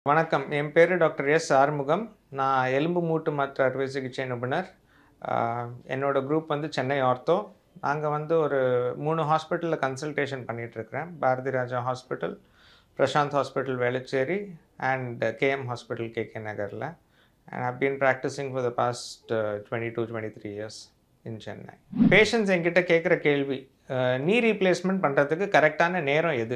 வணக்கம் என் பேர் doctor S Arumugam நான் எலும்பு மூட்டு மாற்று அறுவை சிகிச்சை நிபுணர் ஆஹ் என்னோட குரூப் வந்து சென்னை ஆர்த்தோ நாங்கள் வந்து ஒரு மூணு ஹாஸ்பிட்டலில் கன்சல்டேஷன் பண்ணிகிட்ருக்கிறேன் Bharathi Raja hospital Prashanth hospital Velachery and KM hospital KK நகரில் and have been practising for the past twenty two twenty three years in Chennai patients என்கிட்ட கேட்குற கேள்வி நீ ரீப்ளேஸ்மெண்ட் பண்ணுறதுக்கு கரெக்டான நேரம் எது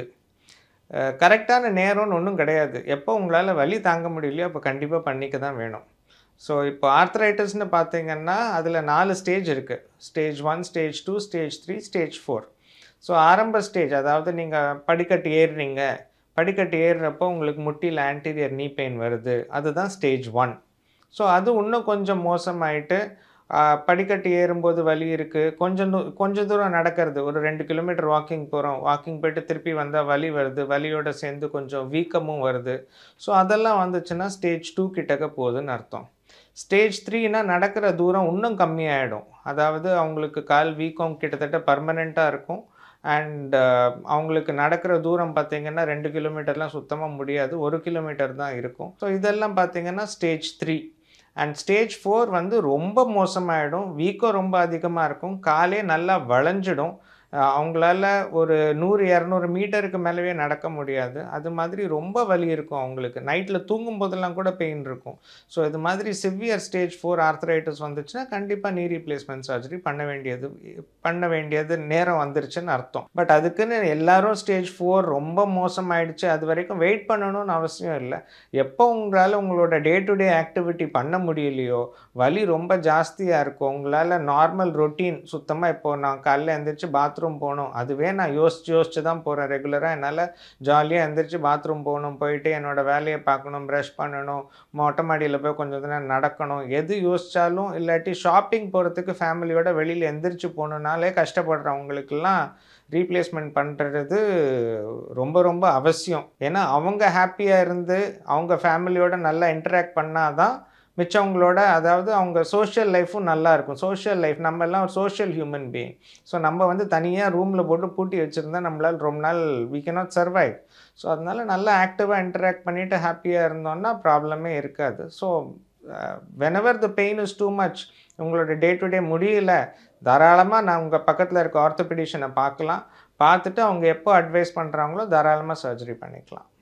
கரெக்டான நேரம்னு ஒன்றும் கிடையாது எப்போ உங்களால் வலி தாங்க முடியலையோ அப்போ கண்டிப்பாக பண்ணிக்க தான் வேணும் ஸோ இப்போ ஆர்த்ரைட்டிஸ்னு பார்த்தீங்கன்னா அதில் நாலு ஸ்டேஜ் இருக்குது stage one stage two stage three stage four so ஆரம்ப ஸ்டேஜ் அதாவது நீங்கள் படிக்கட்டு ஏறுறீங்க படிக்கட்டு ஏறுறப்போ உங்களுக்கு முட்டியில் ஆன்டீரியர் நீ பெயின் வருது அதுதான் ஸ்டேஜ் ஒன் ஸோ அது இன்னும் கொஞ்சம் மோசமாயிட்டு ஆஹ், படிக்கட்டு ஏறும்போது வலி இருக்குது கொஞ்சம் தூ கொஞ்சம் தூரம் நடக்கிறது ஒரு ரெண்டு கிலோமீட்டர் வாக்கிங் போகிறோம் வாக்கிங் போயிட்டு திருப்பி வந்தால் வலி வருது வலியோட சேர்ந்து கொஞ்சம் வீக்கமும் வருது ஸோ அதெல்லாம் வந்துச்சுன்னா ஸ்டேஜ் டூ கிட்டக்க போகுதுன்னு அர்த்தம் ஸ்டேஜ் த்ரீனா நடக்கிற தூரம் இன்னும் கம்மியாயிடும் அதாவது அவங்களுக்கு கால் வீக்கம் கிட்டத்தட்ட பர்மனெண்ட்டாக இருக்கும் அண்ட் அவங்களுக்கு நடக்கிற தூரம் பார்த்தீங்கன்னா ரெண்டு கிலோமீட்டர்லாம் சுத்தமாக முடியாது ஒரு கிலோமீட்டர் தான் இருக்கும் ஸோ இதெல்லாம் பார்த்தீங்கன்னா stage three and stage four வந்து ரொம்ப மோசமாயிடும் வீக்கம் ரொம்ப அதிகமாக இருக்கும் காலே நல்லா வளைஞ்சிடும் அஹ் அவங்களால ஒரு நூறு இரநூறு மீட்டருக்கு மேலவே நடக்க முடியாது அது மாதிரி ரொம்ப வலி இருக்கும் அவங்களுக்கு நைட்டில் தூங்கும் போதெல்லாம் கூட பெயின் இருக்கும் ஸோ இது மாதிரி சிவியர் ஸ்டேஜ் ஃபோர் ஆர்த்தரைட்டிஸ் வந்துச்சுன்னா கண்டிப்பாக நீ ரீப்ளேஸ்மெண்ட் சர்ஜரி பண்ண வேண்டியது பண்ண வேண்டியது நேரம் வந்துருச்சுன்னு அர்த்தம் பட் அதுக்குன்னு எல்லாரும் ஸ்டேஜ் ஃபோர் ரொம்ப மோசமாயிடுச்சு அது வரைக்கும் வெயிட் பண்ணணும்னு அவசியம் இல்லை எப்போ உங்களால் உங்களோட டே டு டே ஆக்டிவிட்டி பண்ண முடியலையோ வலி ரொம்ப ஜாஸ்தியாக இருக்கும் உங்களால் நார்மல் ரொட்டீன் சுத்தமாக இப்போ நான் காலைல எந்திரிச்சு பாத்ரூம் போகணும் அதுவே நான் யோசிச்சு யோசிச்சு தான் போகிறேன் ரெகுலராக என்னால் ஜாலியாக எந்திரிச்சு பாத்ரூம் போகணும் போயிட்டு என்னோட வேலையை பார்க்கணும் ப்ரஷ் பண்ணணும் மொட்டை மாடியில் போய் கொஞ்சம் நேரம் நடக்கணும் எது யோசித்தாலும் இல்லாட்டி ஷாப்பிங் போகிறதுக்கு ஃபேமிலியோட வெளியில் எந்திரிச்சு போகணுன்னாலே கஷ்டப்படுறவங்களுக்கெல்லாம் ரீப்ளேஸ்மெண்ட் பண்ணுறது ரொம்ப ரொம்ப அவசியம் ஏன்னா அவங்க ஹாப்பியாக இருந்து அவங்க ஃபேமிலியோட நல்லா இன்டராக்ட் பண்ணாதான் மிச்சவங்களோட அதாவது அவங்க சோஷியல் லைஃப்பும் நல்லா இருக்கும் சோஷியல் லைஃப் நம்ம எல்லாம் ஒரு சோஷியல் ஹியூமன் பீயிங் ஸோ நம்ம வந்து தனியாக ரூமில் போட்டு பூட்டி வச்சுருந்தா நம்மளால் ரொம்ப நாள் we cannot சர்வைவ் ஸோ அதனால நல்லா ஆக்டிவாக இன்டராக்ட் பண்ணிவிட்டு ஹாப்பியாக இருந்தோம்னா ப்ராப்ளமே இருக்காது so whenever the pain is too much உங்களோட டே டு டே முடியல தாராளமாக நான் உங்கள் பக்கத்தில் இருக்க ஆர்த்தோபெடிஷனை பார்க்கலாம் பார்த்துட்டு அவங்க எப்போ அட்வைஸ் பண்ணுறாங்களோ தாராளமாக சர்ஜரி பண்ணிக்கலாம்